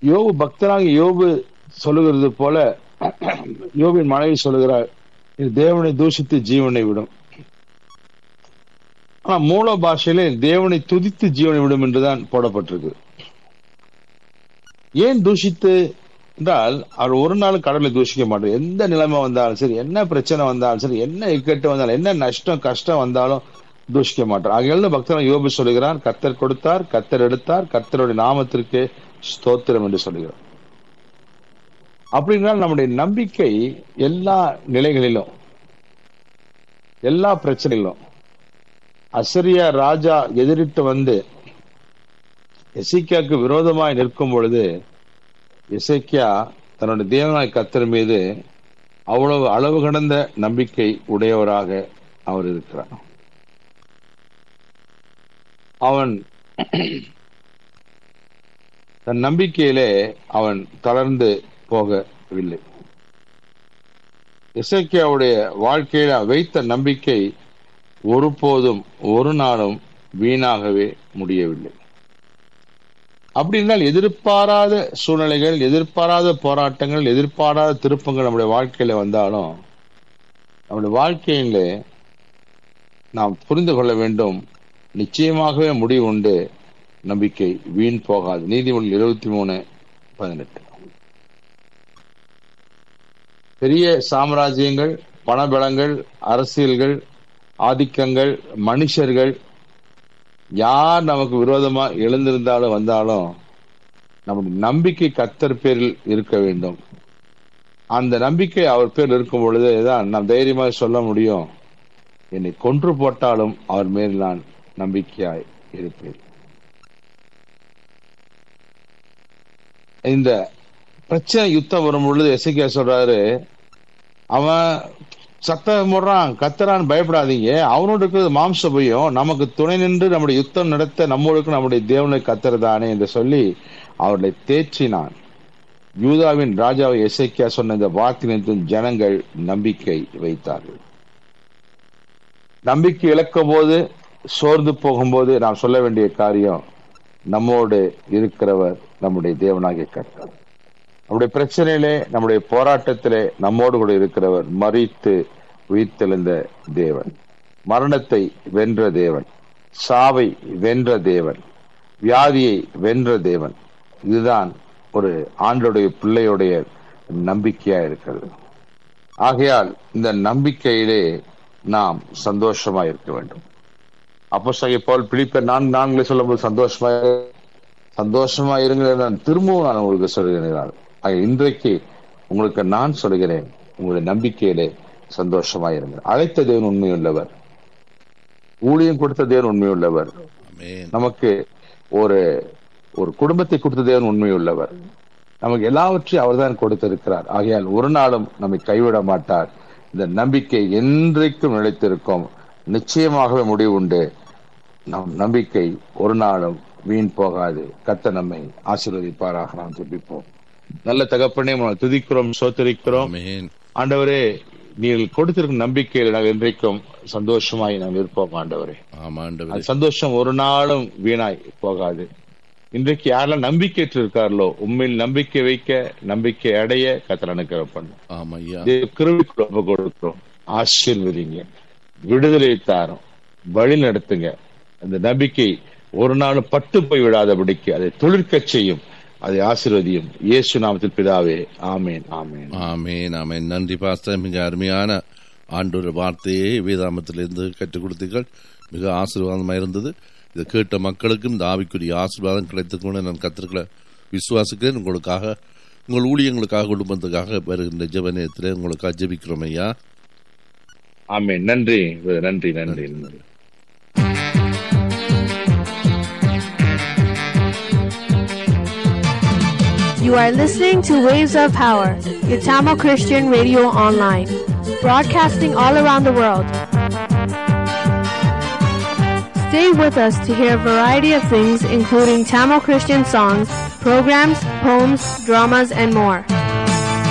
யோபு பக்தராக யோபு சொல்லுகிறது போல யோபின் மனைவி சொல்லுகிறார் இது தேவனை தூஷித்து ஜீவனை விடும் ஆனா மூல பாஷையிலே தேவனை துதித்து ஜீவனை விடும் என்றுதான் போடப்பட்டிருக்கு ஏன் தூஷித்து என்றால் அவர் ஒரு நாள் கடவுளை தூஷிக்க மாட்டார் எந்த நிலைமை வந்தாலும் சரி என்ன பிரச்சனை வந்தாலும் சரி என்ன இக்கட்டு வந்தாலும் என்ன நஷ்டம் கஷ்டம் வந்தாலும் தூஷிக்க மாட்டார் ஆகையால பக்தன் யோபு சொல்லுகிறார் கத்தர் கொடுத்தார் கத்தர் எடுத்தார் கத்தருடைய நாமத்திற்கு ஸ்தோத்திரம் என்று சொல்லுகிறார் அப்படின்னா நம்முடைய நம்பிக்கை எல்லா நிலைகளிலும் எல்லா பிரச்சனைகளிலும் அசரியா ராஜா எதிரிட்டு வந்து எசைக்கியாவுக்கு விரோதமாய் நிற்கும் பொழுது இசைக்கியா தன்னுடைய தேவனாய் கத்தர் மீது அவ்வளவு அளவு கடந்த நம்பிக்கை உடையவராக அவர் இருக்கிறார் அவன் தன் நம்பிக்கையிலே அவன் தளர்ந்து போகவில்லை இசைக்கியாவுடைய வாழ்க்கையில வைத்த நம்பிக்கை ஒருபோதும் ஒரு நாளும் வீணாகவே முடியவில்லை அப்படி இருந்தால் எதிர்பாராத சூழ்நிலைகள் எதிர்பாராத போராட்டங்கள் எதிர்பாராத திருப்பங்கள் நம்முடைய வாழ்க்கையில வந்தாலும் நம்முடைய வாழ்க்கையில நாம் புரிந்து கொள்ள வேண்டும் நிச்சயமாகவே முடிவு உண்டு நம்பிக்கை வீண் போகாது நீதிமொழி இருபத்தி மூணு பதினெட்டு பெரிய சாம்ராஜ்யங்கள் பணபலங்கள் அரசியல்கள் ஆதிக்கங்கள் மனுஷர்கள் யார் நமக்கு விரோதமா எழுந்திருந்தாலும் வந்தாலும் நம்முடைய நம்பிக்கை கத்தர் பேரில் இருக்க வேண்டும் அந்த நம்பிக்கை அவர் பேர் இருக்கும் பொழுதுதான் நாம் தைரியமாக சொல்ல முடியும் என்னை கொன்று போட்டாலும் அவர் மேல் நான் நம்பிக்கையாய் இருப்பேன் இந்த பிரச்சனை யுத்தம் வரும் பொழுது எசைக்கியா சொல்றாரு அவன் சத்தம் போடுறான் கத்தரான் பயப்படாதீங்க அவனோட இருக்கிறது மாம்ச பயம் நமக்கு துணை நின்று நம்முடைய யுத்தம் நடத்த நம்மளுக்கு நம்முடைய தேவனை கத்தர்தானே என்று சொல்லி அவர்களை தேற்றினான் யூதாவின் ராஜாவை எசைக்கியா சொன்ன இந்த வார்த்தையின் ஜனங்கள் நம்பிக்கை வைத்தார்கள் நம்பிக்கை இழக்கும் போது சோர்ந்து போகும்போது நாம் சொல்ல வேண்டிய காரியம் நம்மோடு இருக்கிறவர் நம்முடைய தேவனாகிய கர்த்தர் நம்முடைய பிரச்சனையிலே நம்முடைய போராட்டத்திலே நம்மோடு கூட இருக்கிறவர் மறித்து உயிர்த்தெழுந்த தேவன் மரணத்தை வென்ற தேவன் சாவை வென்ற தேவன் வியாதியை வென்ற தேவன் இதுதான் ஒரு ஆண்டுடைய பிள்ளையுடைய நம்பிக்கையா இருக்கிறது ஆகையால் இந்த நம்பிக்கையிலே நாம் சந்தோஷமா இருக்க வேண்டும் அப்போ சகை போல் பிலிப்பர் நான்கு நான்களை சொல்லும்போது சந்தோஷமா சந்தோஷமா இருங்க நான் திரும்பவும் நான் உங்களுக்கு சொல்கிறேன் ஆக இன்றைக்கு உங்களுக்கு நான் சொல்கிறேன் உங்களுடைய நம்பிக்கையிலே சந்தோஷமா இருங்க அழைத்த தேவன் உண்மையுள்ளவர் ஊழியம் கொடுத்த தேவன் உண்மையுள்ளவர் ஆமென் நமக்கு ஒரு ஒரு குடும்பத்தை கொடுத்த தேவன் உண்மையுள்ளவர் நமக்கு எல்லாவற்றையும் அவர்தான் கொடுத்திருக்கிறார் ஆகையால் ஒரு நாளும் நம்மை கைவிட மாட்டார் இந்த நம்பிக்கை என்றைக்கும் நிலைத்திருக்கும் நிச்சயமாகவே முடிவு உண்டு நம் நம்பிக்கை ஒரு நாளும் வீண் போகாது கத்த நம்மை ஆசீர்வதிப்பாராக நாம் துடிப்போம் நல்ல தகப்பனே உம்மை துதிக்கிறோம் சோத்தரிக்கிறோம் ஆமென் ஆண்டவரே நீங்கள் கொடுத்திருக்கும் நம்பிக்கையில் நாங்கள் என்றைக்கும் சந்தோஷமாய் நாம் இருப்போம் ஆண்டவரே ஆமா ஆண்டவரே அந்த சந்தோஷம் ஒரு நாளும் வீணாய் போகாது இன்றைக்கு யாரெல்லாம் நம்பிக்கையற்று இருக்கார்களோ உண்மையில் நம்பிக்கை வைக்க நம்பிக்கை அடைய கத்தர் அனுக்கிறப்பன் ஆமா ஐயா கிருவிக்கு ஒப்பு கொடுக்கிறோம் ஆசீர்வதிங்க விடுதலை தாரும் வழி நடத்துங்க அந்த நம்பிக்கை ஒரு நாளும் பட்டு போய் விடாதபடிக்கு அதை துளிர்க்கச் செய்யும் அதை ஆசீர்வதியும் இயேசு நாமத்தில் பிதாவே ஆமேன் ஆமேன் ஆமென் ஆமென் நன்றி பாஸ்டர் மிக அருமையான ஆண்டோர் வார்த்தையை வேதாமத்திலிருந்து கற்றுக் கொடுத்தீர்கள் மிக ஆசீர்வாதமாக இருந்தது இதை கேட்ட மக்களுக்கும் இந்த ஆவிக்குரிய ஆசீர்வாதம் கிடைத்துக்கொண்டு நான் கத்திருக்கல விசுவாசிக்கிறேன் உங்களுக்காக உங்கள் ஊழியங்களுக்காக குடும்பத்துக்காக வருகின்ற ஜெபநேயத்தில் உங்களுக்காக ஜெபிக்கிறோம் ஐயா ஆமேன் நன்றி நன்றி நன்றி நன்றி You are listening to Waves of Power, Yatama Christian Radio Online, broadcasting all around the world. Stay with us to hear a variety of things, including Tamil Christian songs, programs, poems, dramas, and more.